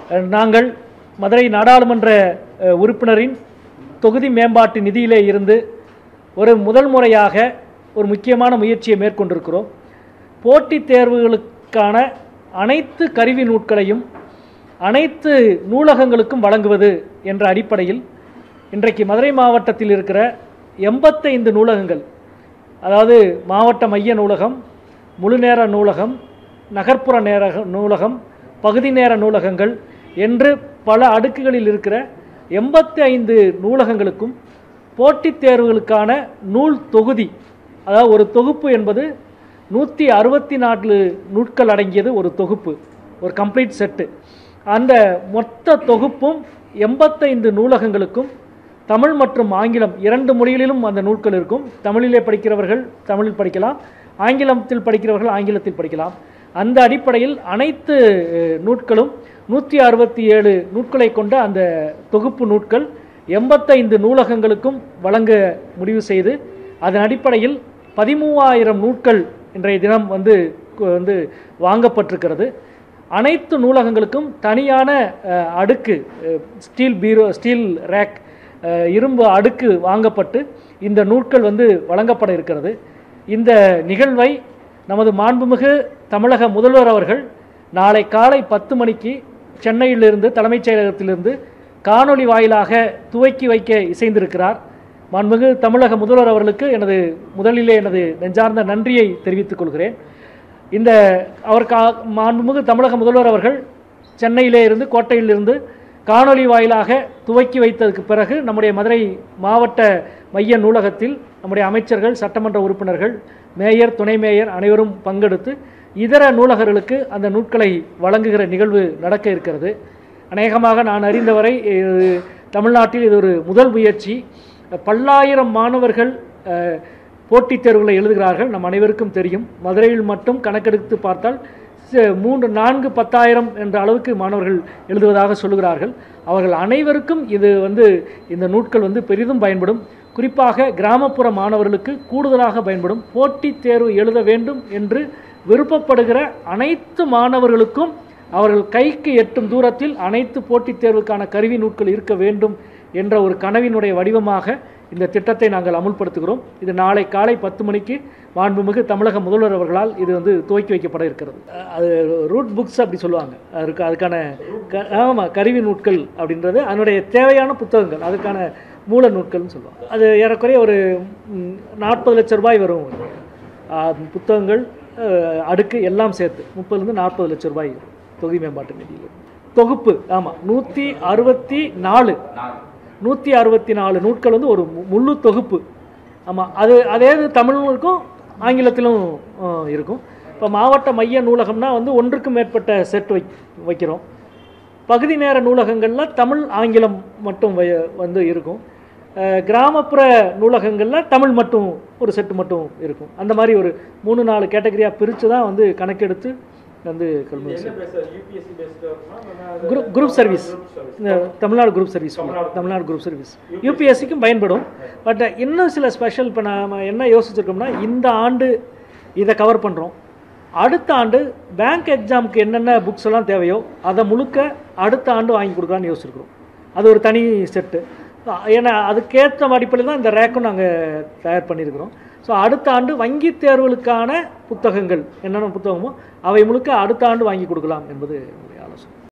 அஹ், நாங்கள் மதுரை நாடாளுமன்ற அஹ், உறுப்பினரின் தொகுதி மேம்பாட்டு நிதியிலே இருந்து ஒரு முதல் முறையாக ஒரு முக்கியமான முயற்சியை மேற்கொண்டிருக்கிறோம் போட்டித் தேர்வுகளுக்கான அனைத்து கருவி நூட்களையும் அனைத்து நூலகங்களுக்கும் வழங்குவது என்ற அடிப்படையில் இன்றைக்கு மதுரை மாவட்டத்தில் இருக்கிற எண்பத்தைந்து நூலகங்கள் அதாவது மாவட்ட மைய நூலகம் முழுநேர நூலகம் நகர்ப்புற நேர நூலகம் பகுதி நேர நூலகங்கள் என்று பல அடுக்குகளில் இருக்கிற எண்பத்தி ஐந்து நூலகங்களுக்கும் போட்டித் தேர்வுகளுக்கான நூல் தொகுதி அதாவது ஒரு தொகுப்பு என்பது நூற்றி அறுபத்தி நாலு நூட்கள் அடங்கியது ஒரு தொகுப்பு ஒரு கம்ப்ளீட் செட்டு அந்த மொத்த தொகுப்பும் எண்பத்தைந்து நூலகங்களுக்கும் தமிழ் மற்றும் ஆங்கிலம் இரண்டு மொழிகளிலும் அந்த நூட்கள் இருக்கும் தமிழிலே படிக்கிறவர்கள் தமிழில் படிக்கலாம் ஆங்கிலத்தில் படிக்கிறவர்கள் ஆங்கிலத்தில் படிக்கலாம் அந்த அடிப்படையில் அனைத்து அஹ், நூட்களும் நூற்றி அறுபத்தி ஏழு நூட்களை கொண்ட அந்த தொகுப்பு நூட்கள் எண்பத்தைந்து நூலகங்களுக்கும் வழங்க முடிவு செய்து அதன் அடிப்படையில் பதிமூவாயிரம் நூட்கள் இன்றைய தினம் வந்து கு- வந்து வாங்கப்பட்டிருக்கிறது அனைத்து நூலகங்களுக்கும் தனியான அஹ், அடுக்கு அஹ், ஸ்டீல் பீரோ ஸ்டீல் ரேக் அஹ், இரும்பு அடுக்கு வாங்கப்பட்டு இந்த நூட்கள் வந்து வழங்கப்பட இருக்கிறது இந்த நிகழ்வை நமது மாண்புமிகு தமிழக முதல்வர் அவர்கள் நாளை காலை பத்து மணிக்கு சென்னையிலிருந்து தலைமைச் செயலகத்திலிருந்து காணொளி வாயிலாக துவக்கி வைக்க இசைந்திருக்கிறார் மாண்புமிகு தமிழக முதல்வர் அவர்களுக்கு எனது முதலிலே எனது நெஞ்சார்ந்த நன்றியை தெரிவித்துக் கொள்கிறேன் இந்த அவர் கா மாண்புமிகு தமிழக முதல்வர் அவர்கள் சென்னையிலே இருந்து கோட்டையிலிருந்து காணொளி வாயிலாக துவக்கி வைத்ததுக்கு பிறகு நம்முடைய மதுரை மாவட்ட மைய நூலகத்தில் நம்முடைய அமைச்சர்கள் சட்டமன்ற உறுப்பினர்கள் மேயர் துணை மேயர் அனைவரும் பங்கெடுத்து இதர நூலகர்களுக்கு அந்த நூட்களை வழங்குகிற நிகழ்வு நடக்க இருக்கிறது அநேகமாக நான் அறிந்தவரை இது தமிழ்நாட்டில் இது ஒரு முதல் முயற்சி பல்லாயிரம் மாணவர்கள் அஹ், போட்டித் தேர்வுகளை எழுதுகிறார்கள் நம் அனைவருக்கும் தெரியும் மதுரையில் மட்டும் கணக்கெடுத்து பார்த்தால் ச- மூன்று நான்கு பத்தாயிரம் என்ற அளவுக்கு மாணவர்கள் எழுதுவதாக சொல்லுகிறார்கள் அவர்கள் அனைவருக்கும் இது வந்து இந்த நூட்கள் வந்து பெரிதும் பயன்படும் குறிப்பாக கிராமப்புற மாணவர்களுக்கு கூடுதலாக பயன்படும் போட்டித் தேர்வு எழுத வேண்டும் என்று விருப்பப்படுகிற அனைத்து மாணவர்களுக்கும் அவர்கள் கைக்கு எட்டும் தூரத்தில் அனைத்து போட்டித் தேர்வுக்கான கருவி நூட்கள் இருக்க வேண்டும் என்ற ஒரு கனவினுடைய வடிவமாக இந்த திட்டத்தை நாங்கள் அமுல்படுத்துகிறோம் இது நாளை காலை பத்து மணிக்கு மாண்புமிகு தமிழக முதல்வர் அவர்களால் இது வந்து துவக்கி வைக்கப்பட இருக்கிறது அஹ் அது ரூட் புக்ஸ் அப்படி சொல்லுவாங்க அதுக்கு அதுக்கான க ஆமாம் கருவி நூட்கள் அப்படின்றது அதனுடைய தேவையான புத்தகங்கள் அதுக்கான மூல நூட்கள்னு சொல்லுவாங்க அது ஏறக்குறைய ஒரு நாற்பது லட்ச ரூபாய் வரும் ஆஹ் புத்தகங்கள் அஹ் அடுக்கு எல்லாம் சேர்த்து முப்பதுலேருந்து நாற்பது லட்ச ரூபாய் தொகுதி மேம்பாட்டு நிதியில் தொகுப்பு ஆமாம் நூற்றி அறுபத்தி நாலு நூற்றி அறுபத்தி நாலு நூட்கள் வந்து ஒரு மு- முழு தொகுப்பு ஆமாம் அது அதே இது தமிழும் இருக்கும் ஆங்கிலத்திலும் அஹ், இருக்கும் இப்போ மாவட்ட மைய நூலகம்னா வந்து ஒன்றுக்கு மேற்பட்ட செட் வை வைக்கிறோம் பகுதி நேர நூலகங்களில் தமிழ் ஆங்கிலம் மட்டும் வை வந்து இருக்கும் அஹ், கிராமப்புற நூலகங்களில் தமிழ் மட்டும் ஒரு செட்டு மட்டும் இருக்கும் அந்த மாதிரி ஒரு மூணு நாலு கேட்டகரியாக பிரித்து தான் வந்து கணக்கெடுத்து வந்து கொள்முதல் செய்யும் குரூப் குரூப் சர்வீஸ் இந்த Tamil Nadu group service Tamil Nadu group service யூபிஎஸ்சிக்கும் பயன்படும் பட் இன்னும் சில ஸ்பெஷல் இப்போ நாம என்ன யோசிச்சிருக்கோம்னா இந்த ஆண்டு இதை கவர் பண்ணுறோம் அடுத்த ஆண்டு பேங்க் எக்ஸாமுக்கு என்னென்ன புக்ஸ் எல்லாம் தேவையோ அதை முழுக்க அடுத்த ஆண்டு வாங்கி கொடுக்கலான்னு யோசிச்சிருக்கிறோம் அது ஒரு தனி செட்டு ஏன்னா அதுக்கேற்ற அடிப்படையில் தான் இந்த ரேக்கும் நாங்கள் தயார் பண்ணியிருக்கிறோம் ஸோ அடுத்த ஆண்டு வங்கி தேர்வுகளுக்கான புத்தகங்கள் என்னென்ன புத்தகமோ அவை முழுக்க அடுத்த ஆண்டு வாங்கி கொடுக்கலாம் என்பது